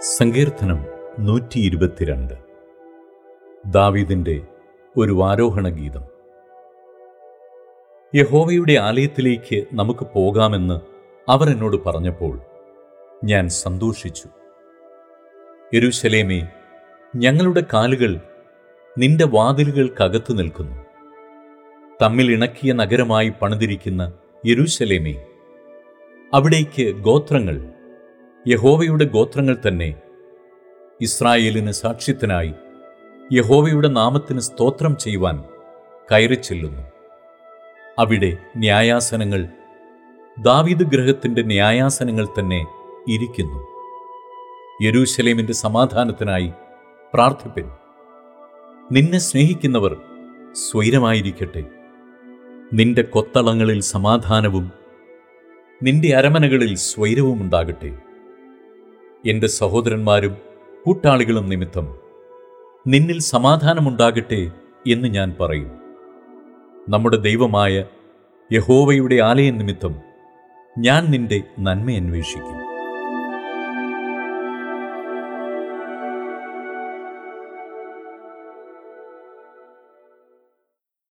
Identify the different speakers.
Speaker 1: സങ്കീർത്തനം നൂറ്റി ഇരുപത്തിരണ്ട് ദാവീദിന്റെ ഒരു ആരോഹണ ഗീതം യഹോവയുടെ ആലയത്തിലേക്ക് നമുക്ക് പോകാമെന്ന് അവർ എന്നോട് പറഞ്ഞപ്പോൾ ഞാൻ സന്തോഷിച്ചു യെരൂശലേമേ ഞങ്ങളുടെ കാലുകൾ നിന്റെ വാതിലുകൾക്കകത്ത് നിൽക്കുന്നു തമ്മിൽ ഇണക്കിയ നഗരമായി പണിതിരിക്കുന്ന യെരൂശലേമേ അവിടേക്ക് ഗോത്രങ്ങൾ യഹോവയുടെ ഗോത്രങ്ങൾ തന്നെ ഇസ്രായേലിന് സാക്ഷ്യത്തിനായി യഹോവയുടെ നാമത്തിന് സ്തോത്രം ചെയ്യുവാൻ കയറി ചെല്ലുന്നു അവിടെ ന്യായാസനങ്ങൾ ദാവീദ് ഗ്രഹത്തിൻ്റെ ന്യായാസനങ്ങൾ തന്നെ ഇരിക്കുന്നു യെരൂശലേമിൻ്റെ സമാധാനത്തിനായി പ്രാർത്ഥിപ്പിൻ നിന്നെ സ്നേഹിക്കുന്നവർ സ്വൈരമായിരിക്കട്ടെ നിന്റെ കൊത്തളങ്ങളിൽ സമാധാനവും നിന്റെ അരമനകളിൽ സ്വൈരവും ഉണ്ടാകട്ടെ എൻ്റെ സഹോദരന്മാരും കൂട്ടാളികളും നിമിത്തം നിന്നിൽ സമാധാനമുണ്ടാകട്ടെ എന്ന് ഞാൻ പറയും നമ്മുടെ ദൈവമായ യഹോവയുടെ ആലയം നിമിത്തം ഞാൻ നിന്റെ നന്മ അന്വേഷിക്കും